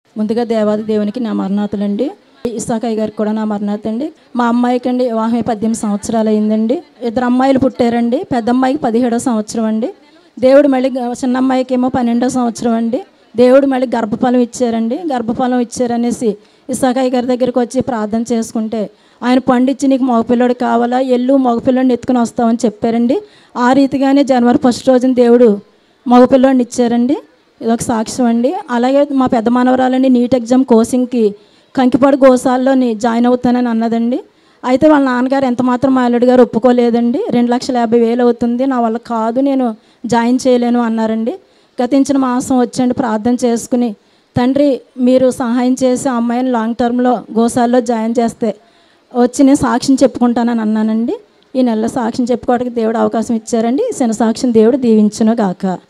ముందుగా దేవాది దేవునికి నా మరణాతులండి ఇసాకయ్య గారికి కూడా నా మరణాత అండి మా అమ్మాయికి అండి వివాహం పద్దెనిమిది సంవత్సరాలు అయిందండి ఇద్దరు అమ్మాయిలు పుట్టారండి పెద్ద అమ్మాయికి పదిహేడో సంవత్సరం అండి దేవుడు మళ్ళీ గ- చిన్న అమ్మాయికి ఏమో పన్నెండో సంవత్సరం అండి దేవుడు మళ్ళీ గర్భఫలం ఇచ్చారండి గర్భఫలం ఇచ్చారనేసి ఇసాకయ్య గారి దగ్గరికి వచ్చి ప్రార్థన చేసుకుంటే ఆయన పండించి నీకు మగపిల్లడు కావాలా ఎల్లు మగపిల్లడిని ఎత్తుకుని వస్తామని చెప్పారండి ఆ రీతిగానే జనవరి ఫస్ట్ రోజున దేవుడు మగపిల్లోడిని ఇచ్చారండి ఇదొక సాక్ష్యం అండి అలాగే మా పెద్ద మనవరాలండి నీట్ ఎగ్జామ్ కోచింగ్కి కంకిపాడు గోసాల్లోని జాయిన్ అవుతానని అన్నదండి అయితే వాళ్ళ నాన్నగారు ఎంత మాత్రం మా అల్లుడు గారు ఒప్పుకోలేదండి రెండు లక్షల యాభై వేలు అవుతుంది నా వల్ల కాదు నేను జాయిన్ చేయలేను అన్నారండి గతించిన మాసం వచ్చండి ప్రార్థన చేసుకుని తండ్రి మీరు సహాయం చేసి ఆ అమ్మాయిని లాంగ్ టర్మ్లో గోసాల్లో జాయిన్ చేస్తే వచ్చి నేను సాక్ష్యం చెప్పుకుంటానని అన్నానండి ఈ నెలలో సాక్ష్యం చెప్పుకోవడానికి దేవుడు అవకాశం ఇచ్చారండి ఈ శన సాక్ష్యం దేవుడు దీవించును గాక